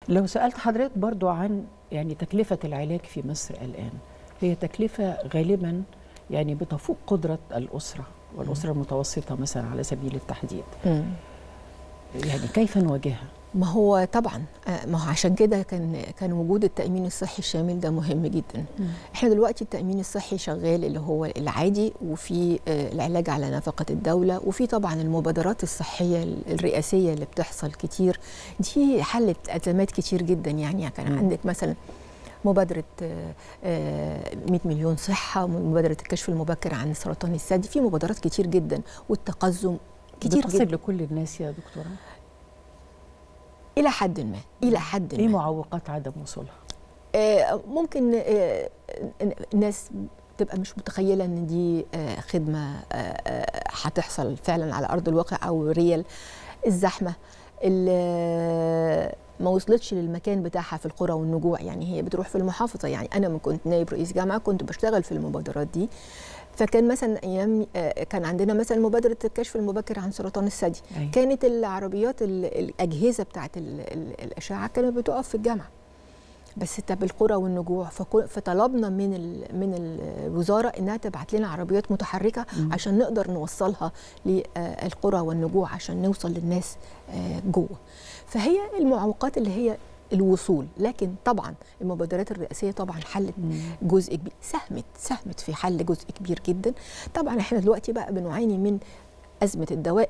لو سالت حضرتك برضو عن يعني تكلفه العلاج في مصر الان هي تكلفه غالبا يعني بتفوق قدره الاسره والاسره المتوسطه مثلا على سبيل التحديد يعني كيف نواجهها ما هو طبعا ما هو عشان كده كان كان وجود التامين الصحي الشامل ده مهم جدا م. احنا دلوقتي التامين الصحي شغال اللي هو العادي وفي العلاج على نفقه الدوله وفي طبعا المبادرات الصحيه الرئاسيه اللي بتحصل كتير دي حلت ازمات كتير جدا يعني كان م. عندك مثلا مبادرة 100 مليون صحة مبادرة الكشف المبكر عن سرطان الثدي في مبادرات كتير جدا والتقزم كتير بتصل جدا لكل الناس يا دكتورة الى حد ما الى حد ما ايه معوقات عدم وصولها آه ممكن آه الناس تبقى مش متخيله ان دي آه خدمه هتحصل فعلا على ارض الواقع او ريال الزحمه ما وصلتش للمكان بتاعها في القرى والنجوع يعني هي بتروح في المحافظه يعني انا ما كنت نائب رئيس جامعه كنت بشتغل في المبادرات دي فكان مثلا ايام كان عندنا مثلا مبادره الكشف المبكر عن سرطان الثدي كانت العربيات الاجهزه بتاعه الاشعه كانت بتقف في الجامعه بس طب القرى والنجوع فطلبنا من من الوزاره انها تبعت لنا عربيات متحركه م. عشان نقدر نوصلها للقرى والنجوع عشان نوصل للناس جوه فهي المعوقات اللي هي الوصول لكن طبعا المبادرات الرئاسيه طبعا حلت جزء كبير ساهمت ساهمت في حل جزء كبير جدا طبعا احنا دلوقتي بقى بنعاني من ازمه الدواء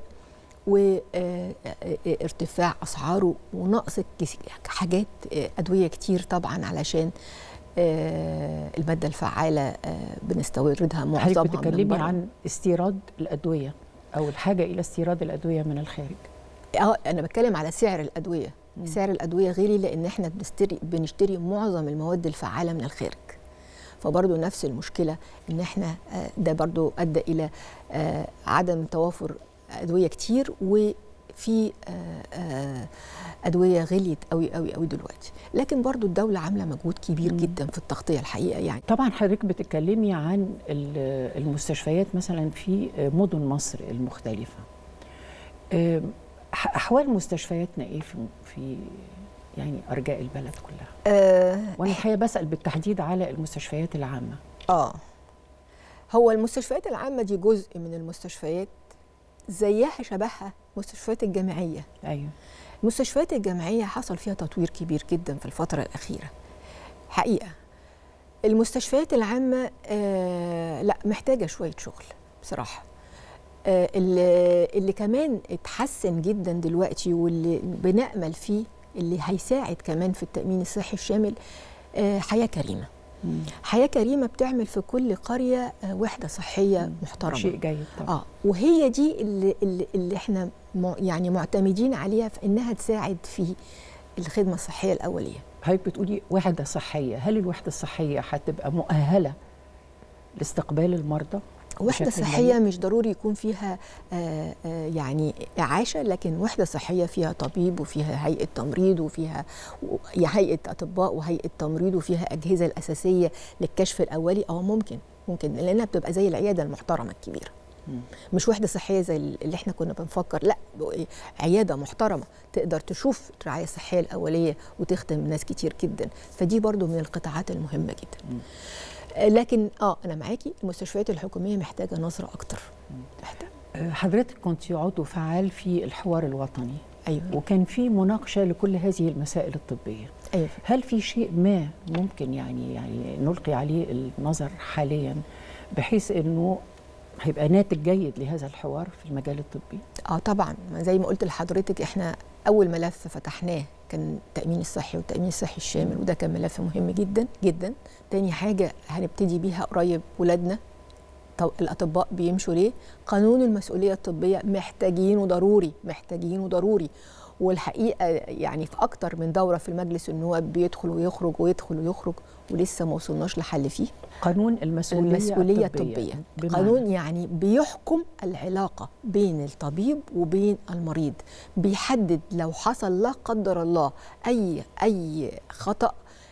وارتفاع اسعاره ونقص حاجات ادويه كتير طبعا علشان الماده الفعاله بنستوردها معظمها حضرتك بتتكلمي عن استيراد الادويه او الحاجه الى استيراد الادويه من الخارج اه انا بتكلم على سعر الادويه مم. سعر الادويه غالي لان احنا بنشتري بنشتري معظم المواد الفعاله من الخارج فبرضه نفس المشكله ان احنا ده برضه ادى الى عدم توافر ادويه كتير وفي ادويه غليت قوي قوي قوي دلوقتي لكن برضو الدوله عامله مجهود كبير جدا في التغطيه الحقيقه يعني طبعا حضرتك بتتكلمي عن المستشفيات مثلا في مدن مصر المختلفه احوال مستشفياتنا ايه في في يعني ارجاء البلد كلها أه وانا الحقيقه بسال بالتحديد على المستشفيات العامه اه هو المستشفيات العامه دي جزء من المستشفيات زيها شبهها المستشفيات الجامعيه ايوه المستشفيات الجامعيه حصل فيها تطوير كبير جدا في الفتره الاخيره حقيقه المستشفيات العامه آه لا محتاجه شويه شغل بصراحه آه اللي, اللي كمان اتحسن جدا دلوقتي واللي بنامل فيه اللي هيساعد كمان في التامين الصحي الشامل آه حياه كريمه مم. حياه كريمه بتعمل في كل قريه وحده صحيه مم. محترمه شيء جيد طبعا. اه وهي دي اللي, اللي, اللي احنا يعني معتمدين عليها في انها تساعد في الخدمه الصحيه الاوليه حضرتك بتقولي وحده صحيه هل الوحده الصحيه هتبقى مؤهله لاستقبال المرضى وحدة صحية جميل. مش ضروري يكون فيها آآ آآ يعني إعاشة لكن وحدة صحية فيها طبيب وفيها هيئة تمريض وفيها هيئة أطباء وهيئة تمريض وفيها أجهزة الأساسية للكشف الأولي أه ممكن ممكن لأنها بتبقى زي العيادة المحترمة الكبيرة مش وحدة صحية زي اللي احنا كنا بنفكر لا عيادة محترمة تقدر تشوف الرعاية الصحية الأولية وتخدم ناس كتير جدا فدي برضو من القطاعات المهمة جدا م. لكن اه انا معاكي المستشفيات الحكوميه محتاجه نظره اكتر محتاجه حضرتك كنت عضو فعال في الحوار الوطني ايوه وكان في مناقشه لكل هذه المسائل الطبيه ايوه هل في شيء ما ممكن يعني يعني نلقي عليه النظر حاليا بحيث انه هيبقى ناتج جيد لهذا الحوار في المجال الطبي اه طبعا زي ما قلت لحضرتك احنا اول ملف فتحناه كان التامين الصحي والتامين الصحي الشامل وده كان ملف مهم جدا جدا تاني حاجه هنبتدي بيها قريب ولادنا الاطباء بيمشوا ليه قانون المسؤوليه الطبيه محتاجينه ضروري محتاجينه ضروري والحقيقه يعني في اكتر من دوره في المجلس النواب بيدخل ويخرج ويدخل ويخرج ولسه ما وصلناش لحل فيه قانون المسؤوليه, المسؤولية الطبيه, الطبية. قانون يعني بيحكم العلاقه بين الطبيب وبين المريض بيحدد لو حصل لا قدر الله اي اي خطا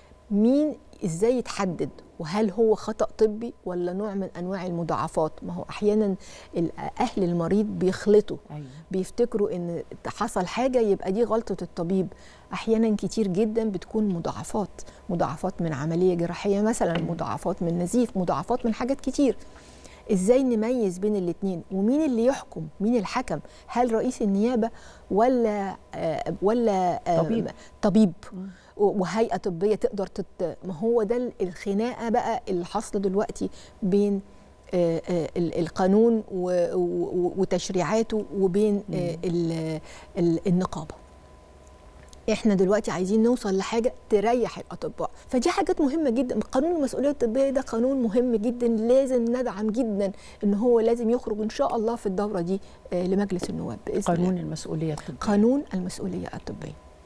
مين ازاي يتحدد وهل هو خطا طبي ولا نوع من انواع المضاعفات ما هو احيانا اهل المريض بيخلطوا أيوة. بيفتكروا ان حصل حاجه يبقى دي غلطه الطبيب احيانا كتير جدا بتكون مضاعفات مضاعفات من عمليه جراحيه مثلا مضاعفات من نزيف مضاعفات من حاجات كتير ازاي نميز بين الاثنين ومين اللي يحكم مين الحكم هل رئيس النيابه ولا آه ولا آه طبيب. طبيب وهيئه طبيه تقدر تت... ما هو ده الخناقه بقى اللي حاصله دلوقتي بين آه آه القانون و... و... وتشريعاته وبين آه ال... ال... النقابه احنا دلوقتي عايزين نوصل لحاجه تريح الاطباء فدي حاجات مهمه جدا قانون المسؤوليه الطبيه ده قانون مهم جدا لازم ندعم جدا ان هو لازم يخرج ان شاء الله في الدوره دي لمجلس النواب باذن قانون الله. المسؤوليه الطبيه قانون المسؤوليه الطبيه